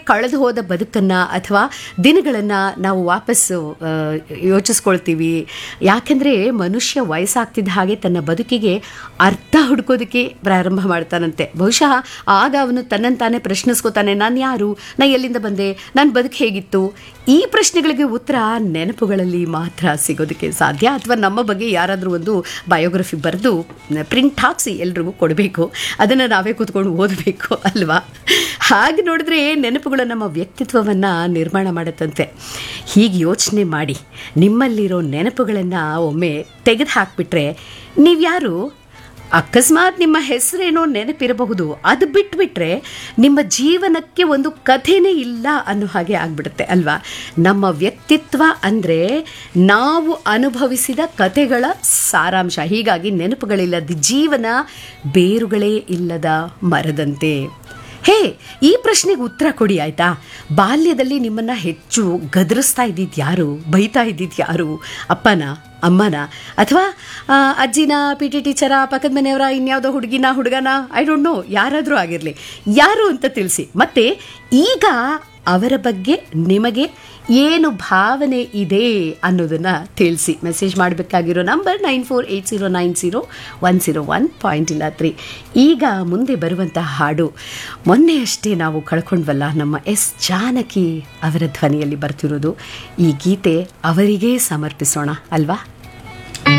ಕಳೆದು ಹೋದ ಬದುಕನ್ನು ಅಥವಾ ದಿನಗಳನ್ನು ನಾವು ವಾಪಸ್ಸು ಆ, ಯೋಚಿಸ್ಕೊಳ್ತೀವಿ ಯಾಕೆಂದರೆ ಮನುಷ್ಯ ವಯಸ್ಸಾಗ್ತಿದ್ದ ಹಾಗೆ ತನ್ನ ಬದುಕಿಗೆ ಅರ್ಥ ಹುಡ್ಕೋದಕ್ಕೆ ಪ್ರಾರಂಭ ಮಾಡ್ತಾನಂತೆ ಬಹುಶಃ ಆಗ ಅವನು ತನ್ನನ್ನು ತಾನೇ ಪ್ರಶ್ನಿಸ್ಕೋತಾನೆ ನಾನು ಯಾರು ನಾ ಎಲ್ಲಿಂದ ಬಂದೆ ನನ್ನ ಬದುಕು ಹೇಗಿತ್ತು ಈ ಪ್ರಶ್ನೆಗಳಿಗೆ ಉತ್ತರ ನೆನಪುಗಳಲ್ಲಿ ಮಾತ್ರ ಸಿಗೋದಕ್ಕೆ ಸಾಧ್ಯ ಅಥವಾ ನಮ್ಮ ಬಗ್ಗೆ ಯಾರಾದರೂ ಒಂದು ಬಯೋಗ್ರಫಿ ಬರೆದು ಪ್ರಿಂಟ್ ಹಾಕಿಸಿ ಎಲ್ರಿಗೂ ಕೊಡಬೇಕು ಅದನ್ನು ನಾವೇ ಕೂತ್ಕೊಂಡು ಓದಬೇಕು ಅಲ್ವಾ ಹಾಗೆ ನೋಡಿದ್ರೆ ನೆನಪುಗಳು ನಮ್ಮ ವ್ಯಕ್ತಿತ್ವವನ್ನು ನಿರ್ಮಾಣ ಮಾಡುತ್ತಂತೆ ಹೀಗೆ ಯೋಚನೆ ಮಾಡಿ ನಿಮ್ಮಲ್ಲಿರೋ ನೆನಪುಗಳನ್ನು ಒಮ್ಮೆ ತೆಗೆದು ಹಾಕಿಬಿಟ್ರೆ ನೀವ್ಯಾರು ಅಕಸ್ಮಾತ್ ನಿಮ್ಮ ಹೆಸರೇನೋ ನೆನಪಿರಬಹುದು ಅದು ಬಿಟ್ಬಿಟ್ರೆ ನಿಮ್ಮ ಜೀವನಕ್ಕೆ ಒಂದು ಕಥೆನೇ ಇಲ್ಲ ಅನ್ನೋ ಹಾಗೆ ಆಗ್ಬಿಡುತ್ತೆ ಅಲ್ವಾ ನಮ್ಮ ವ್ಯಕ್ತಿತ್ವ ಅಂದರೆ ನಾವು ಅನುಭವಿಸಿದ ಕಥೆಗಳ ಸಾರಾಂಶ ಹೀಗಾಗಿ ನೆನಪುಗಳಿಲ್ಲದ ಜೀವನ ಬೇರುಗಳೇ ಇಲ್ಲದ ಮರದಂತೆ ಹೇ ಈ ಪ್ರಶ್ನೆಗೆ ಉತ್ತರ ಕೊಡಿ ಆಯ್ತಾ ಬಾಲ್ಯದಲ್ಲಿ ನಿಮ್ಮನ್ನ ಹೆಚ್ಚು ಗದರಿಸ್ತಾ ಇದ್ದಿದ್ದು ಯಾರು ಬೈತಾ ಇದ್ದಿದ್ದು ಯಾರು ಅಪ್ಪನ ಅಮ್ಮನ ಅಥವಾ ಆ, ಅಜ್ಜಿನ ಪಿ ಟಿ ಟೀಚರ ಪಕ್ಕದ ಮನೆಯವರ ಇನ್ಯಾವುದೋ ಹುಡುಗಿನ ಹುಡುಗನ ಐ ಡೋಂಟ್ ನೋ ಯಾರಾದರೂ ಆಗಿರಲಿ ಯಾರು ಅಂತ ತಿಳಿಸಿ ಮತ್ತೆ ಈಗ ಅವರ ಬಗ್ಗೆ ನಿಮಗೆ ಏನು ಭಾವನೆ ಇದೆ ಅನ್ನೋದನ್ನು ತಿಳಿಸಿ ಮೆಸೇಜ್ ಮಾಡಬೇಕಾಗಿರೋ number nine four eight zero nine zero one zero one point ಇಲ್ಲ ತ್ರೀ ಈಗ ಮುಂದೆ ಬರುವಂತಹ ಹಾಡು ಮೊನ್ನೆ ಅಷ್ಟೇ ನಾವು ಕಳ್ಕೊಂಡ್ವಲ್ಲ ನಮ್ಮ ಎಸ್ ಜಾನಕಿ ಅವರ ಧ್ವನಿಯಲ್ಲಿ ಬರ್ತಿರೋದು ಈ ಗೀತೆ ಅವರಿಗೇ ಸಮರ್ಪಿಸೋಣ ಅಲ್ವಾ